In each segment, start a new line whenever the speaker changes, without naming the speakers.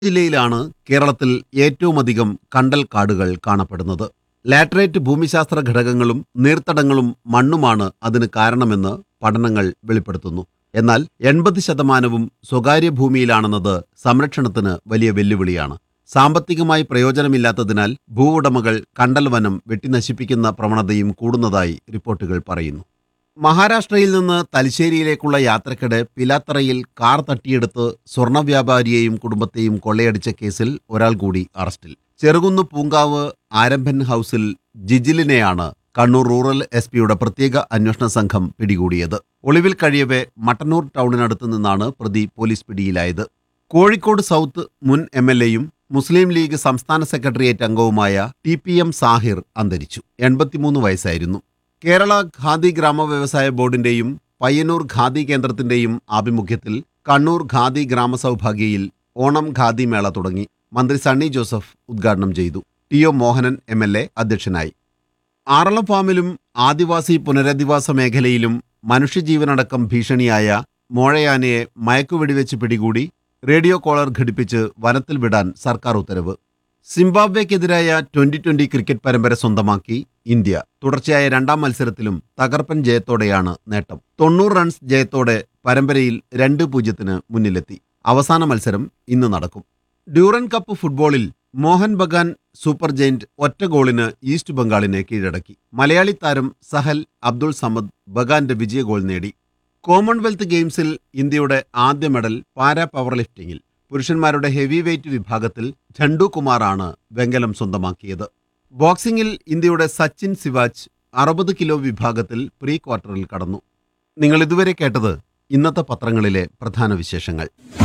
ജില്ലയിലാണ് കേരളത്തിൽ ഏറ്റവുമധികം കണ്ടൽ കാടുകൾ കാണപ്പെടുന്നത് ലാറ്ററേറ്റ് ഭൂമിശാസ്ത്ര ഘടകങ്ങളും നീർത്തടങ്ങളും മണ്ണുമാണ് അതിന് കാരണമെന്ന് പഠനങ്ങൾ വെളിപ്പെടുത്തുന്നു എന്നാൽ എൺപത് ശതമാനവും സ്വകാര്യ ഭൂമിയിലാണെന്നത് സംരക്ഷണത്തിന് വലിയ വെല്ലുവിളിയാണ് സാമ്പത്തികമായി പ്രയോജനമില്ലാത്തതിനാൽ ഭൂവുടമകൾ കണ്ടൽ വനം വെട്ടിനശിപ്പിക്കുന്ന പ്രവണതയും കൂടുന്നതായി റിപ്പോർട്ടുകൾ പറയുന്നു മഹാരാഷ്ട്രയിൽ നിന്ന് തലശ്ശേരിയിലേക്കുള്ള യാത്രക്കിടെ പിലാത്തറയിൽ കാർ തട്ടിയെടുത്ത് സ്വർണ്ണ വ്യാപാരിയെയും കുടുംബത്തെയും കൊള്ളയടിച്ച കേസിൽ ഒരാൾ കൂടി അറസ്റ്റിൽ ചെറുകുന്ന് പൂങ്കാവ് ആരംഭൻ ഹൌസിൽ ജിജിലിനെയാണ് കണ്ണൂർ റൂറൽ എസ് പിയുടെ പ്രത്യേക അന്വേഷണ സംഘം പിടികൂടിയത് ഒളിവിൽ കഴിയവെ മട്ടന്നൂർ ടൗണിനടുത്ത് നിന്നാണ് പ്രതി പോലീസ് പിടിയിലായത് കോഴിക്കോട് സൗത്ത് മുൻ എം എൽ എയും മുസ്ലിം ലീഗ് സംസ്ഥാന സെക്രട്ടേറിയറ്റ് അംഗവുമായ ടി പി എം സാഹിർ അന്തരിച്ചു എൺപത്തിമൂന്ന് വയസ്സായിരുന്നു കേരള ഖാദി ഗ്രാമ വ്യവസായ ബോർഡിന്റെയും പയ്യന്നൂർ ഖാദി കേന്ദ്രത്തിന്റെയും ആഭിമുഖ്യത്തിൽ കണ്ണൂർ ഖാദി ഗ്രാമസൗഭാഗ്യയിൽ ഓണം ഖാദി മേള തുടങ്ങി മന്ത്രി സണ്ണി ജോസഫ് ഉദ്ഘാടനം ചെയ്തു T O Mohanan M L A അധ്യക്ഷനായി ആറളം ഫാമിലും ആദിവാസി പുനരധിവാസ മേഖലയിലും മനുഷ്യജീവനടക്കം ഭീഷണിയായ മോഴയാനയെ മയക്കുവെടിവെച്ച് പിടികൂടി റേഡിയോ കോളർ ഘടിപ്പിച്ച് വനത്തിൽ വിടാൻ സർക്കാർ ഉത്തരവ് സിംബാബ്വേക്കെതിരായ ട്വന്റി ട്വന്റി ക്രിക്കറ്റ് പരമ്പര സ്വന്തമാക്കി ഇന്ത്യ തുടർച്ചയായ രണ്ടാം മത്സരത്തിലും തകർപ്പൻ ജയത്തോടെയാണ് നേട്ടം തൊണ്ണൂറ് റൺസ് ജയത്തോടെ പരമ്പരയിൽ രണ്ട് പൂജ്യത്തിന് മുന്നിലെത്തി അവസാന മത്സരം ഇന്ന് നടക്കും ഡ്യൂറൻ കപ്പ് ഫുട്ബോളിൽ മോഹൻ ബഗാൻ സൂപ്പർ ജയന്റ് ഒറ്റ ഗോളിന് ഈസ്റ്റ് ബംഗാളിനെ കീഴടക്കി മലയാളി താരം സഹൽ അബ്ദുൾ സമദ് ബഗാന്റെ വിജയ ഗോൾ നേടി കോമൺവെൽത്ത് ഗെയിംസിൽ ഇന്ത്യയുടെ ആദ്യ മെഡൽ പാരാ പവർ ലിഫ്റ്റിംഗിൽ പുരുഷന്മാരുടെ ഹെവി വെയ്റ്റ് വിഭാഗത്തിൽ ഝണ്ടു കുമാറാണ് വെങ്കലം സ്വന്തമാക്കിയത് ബോക്സിംഗിൽ ഇന്ത്യയുടെ സച്ചിൻ സിവാച്ച് അറുപത് കിലോ വിഭാഗത്തിൽ പ്രീ ക്വാർട്ടറിൽ കടന്നു നിങ്ങൾ ഇതുവരെ കേട്ടത് ഇന്നത്തെ പത്രങ്ങളിലെ പ്രധാന വിശേഷങ്ങൾ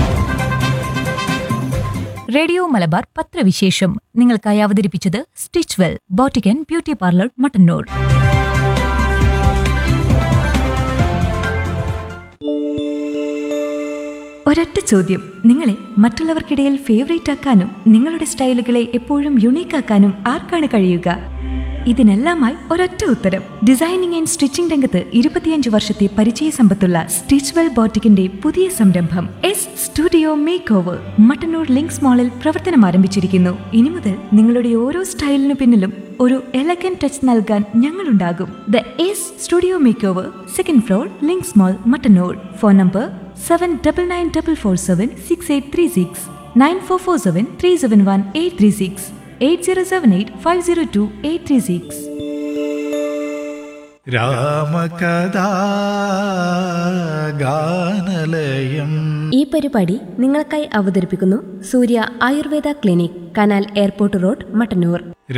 റേഡിയോ മലബാർ പത്രവിശേഷം നിങ്ങൾക്കായി അവതരിപ്പിച്ചത് സ്റ്റിച്ച് വെൽ ബോട്ടിക്കൻ ബ്യൂട്ടി പാർലർ മട്ടന്നൂർ ഒരൊറ്റ ചോദ്യം നിങ്ങളെ മറ്റുള്ളവർക്കിടയിൽ ഫേവറേറ്റ് ആക്കാനും നിങ്ങളുടെ സ്റ്റൈലുകളെ എപ്പോഴും യുണീക്ക് ആക്കാനും ആർക്കാണ് കഴിയുക ഇതിനെല്ലാമായി ഒരൊറ്റ ഉത്തരം ഡിസൈനിങ് ആൻഡ് സ്റ്റിച്ചിംഗ് രംഗത്ത് ഇരുപത്തിയഞ്ച് വർഷത്തെ പരിചയ സമ്പത്തുള്ള സ്റ്റിച്ച്വെൽ ബോട്ടിക്കിന്റെ പുതിയ സംരംഭം S studio makeover Mattannur Links മാളിൽ പ്രവർത്തനം ആരംഭിച്ചിരിക്കുന്നു ഇനി മുതൽ നിങ്ങളുടെ ഓരോ സ്റ്റൈലിനു പിന്നിലും ഒരു എലഗൻ ടച്ച് നൽകാൻ ഞങ്ങളുണ്ടാകും the S studio makeover second floor Links mall Mattannur phone number seven double nine double four seven six eight three six nine four four seven three seven one eight three six eight zero seven eight five zero two eight three six
Ramakatha Ganalayam
ഈ പരിപാടി നിങ്ങൾക്കായി അവതരിപ്പിക്കുന്നു Surya Ayurveda clinic canal airport road Mattannur